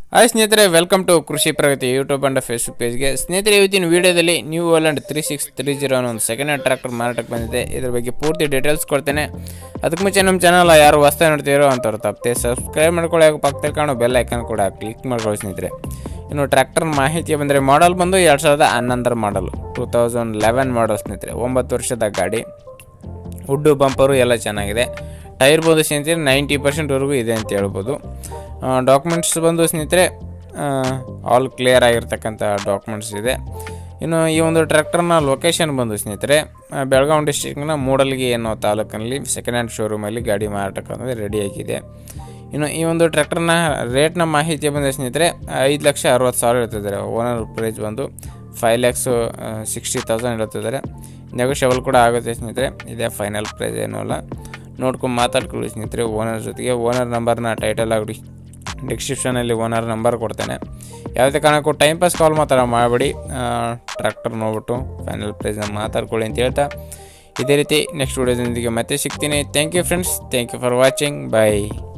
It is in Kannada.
ಹಾಯ್ ಸ್ನೇಹಿತರೆ welcome to Krishi Pragati YouTube and Facebook ಪೇಜ್ಗೆ ಸ್ನೇಹಿತರೆ ಇವತ್ತಿನ ವಿಡಿಯೋದಲ್ಲಿ new Holland three six three zero ಅನ್ನೋ ಒಂದು ಸೆಕೆಂಡ್ ಹ್ಯಾಂಡ್ ಟ್ರ್ಯಾಕ್ಟರ್ ಮಾರಾಟಕ್ಕೆ ಬಂದಿದೆ ಇದ್ರ ಬಗ್ಗೆ ಪೂರ್ತಿ ಡೀಟೇಲ್ಸ್ ಕೊಡ್ತೇನೆ ಅದಕ್ಕೆ ಮುಂಚೆ ನಮ್ಮ ಚಾನಲ್ ಯಾರು ಹೊಸ್ತಾಗಿ ನೋಡ್ತಿರೋ ಅಂಥವ್ರು ತಪ್ಪದೆ ಸಬ್ಸ್ಕ್ರೈಬ್ ಮಾಡ್ಕೊಳ್ಳಿ ಹಾಗೂ ಪಕ್ಕದಲ್ಲಿ ಕಾಣೋ ಬೆಲ್ ಐಕನ್ ಕೂಡ ಕ್ಲಿಕ್ ಮಾಡ್ಕೊಳ್ಳಿ ಸ್ನೇಹಿತರೆ ಇನ್ನು ಟ್ರ್ಯಾಕ್ಟರ್ ಮಾಹಿತಿ ಬಂದರೆ ಮಾಡಲ್ ಬಂದು ಎರಡು ಸಾವಿರದ ಹನ್ನೊಂದರ ಮಾಡಲು ಟೂ ತೌಸಂಡ್ ಲೆವೆನ್ ಮಾಡಲ್ ಸ್ನೇಹಿತರೆ ಒಂಬತ್ತು ವರ್ಷದ ಗಾಡಿ ಉಡ್ಡು ಬಂಪರು ಎಲ್ಲ ಚೆನ್ನಾಗಿದೆ ಟೈರ್ ಬಂದು ಸ್ನೇಹಿತರೆ ನೈಂಟಿ ಪರ್ಸೆಂಟ್ವರೆಗೂ ಇದೆ ಅಂತ ಹೇಳ್ಬೋದು ಡಾಕ್ಯುಮೆಂಟ್ಸ್ ಬಂದು ಸ್ನೇಹಿತರೆ ಆಲ್ ಕ್ಲಿಯರ್ ಆಗಿರ್ತಕ್ಕಂಥ ಡಾಕ್ಯುಮೆಂಟ್ಸ್ ಇದೆ ಇನ್ನು ಈ ಒಂದು ಟ್ರ್ಯಾಕ್ಟರ್ನ ಲೊಕೇಶನ್ ಬಂದು ಸ್ನೇಹಿತರೆ ಆ, ಬೆಳಗಾವಿ ಡಿಸ್ಟಿಕ್ನ ಮೂಡಲ್ಗಿ ಅನ್ನೋ ತಾಲೂಕಿನಲ್ಲಿ ಸೆಕೆಂಡ್ ಹ್ಯಾಂಡ್ ಶೋರೂಮಲ್ಲಿ ಗಾಡಿ ಮಾರಾಟಕ್ಕೆ ರೆಡಿಯಾಗಿದೆ ಇನ್ನು ಈ ಒಂದು ಟ್ರ್ಯಾಕ್ಟರ್ನ ರೇಟ್ನ ಮಾಹಿತಿ ಬಂದ ಸ್ನೇಹಿತರೆ ಐದು ಲಕ್ಷ ಅರವತ್ತು ಸಾವಿರ ಹೇಳ್ತಿದ್ದಾರೆ ಓನರ್ ಪ್ರೈಸ್ ಬಂದು ಫೈವ್ ಲ್ಯಾಕ್ಸು ಸಿಕ್ಸ್ಟಿ ತೌಸಂಡ್ ಹೇಳ್ತಿದ್ದಾರೆ ನೆಗೋಷಿಯಬಲ್ ಕೂಡ ಆಗುತ್ತೆ ಸ್ನೇಹಿತರೆ ಇದೇ ಫೈನಲ್ ಪ್ರೈಸ್ ಏನೂ ಅಲ್ಲ ನೋಡ್ಕೊಂಡು ಮಾತಾಡ್ಕೊಳ್ಳಿ ಸ್ನೇಹಿತರೆ ಓನರ್ ಜೊತೆಗೆ ಓನರ್ ನಂಬರ್ನ ಟೈಟಲ್ ಆಗಿ ಡಿಸ್ಕ್ರಿಪ್ಷನಲ್ಲಿ ಓನರ್ ನಂಬರ್ ಕೊಡ್ತೇನೆ ಯಾವುದೇ ಕಾರಣಕ್ಕೂ ಟೈಮ್ ಪಾಸ್ ಕಾಲ್ ಮಾತ್ರ ಮಾಡಬೇಡಿ ಟ್ರ್ಯಾಕ್ಟರ್ ನೋಡ್ಬಿಟ್ಟು ಫೈನಲ್ ಪ್ರೈಸ್ನ ಮಾತಾಡ್ಕೊಳ್ಳಿ ಅಂತ ಹೇಳ್ತಾ ಇದೇ ರೀತಿ ನೆಕ್ಸ್ಟ್ ವಿಡಿಯೋದೊಂದಿಗೆ ಮತ್ತೆ ಸಿಗ್ತೀನಿ thank you friends thank you for watching bye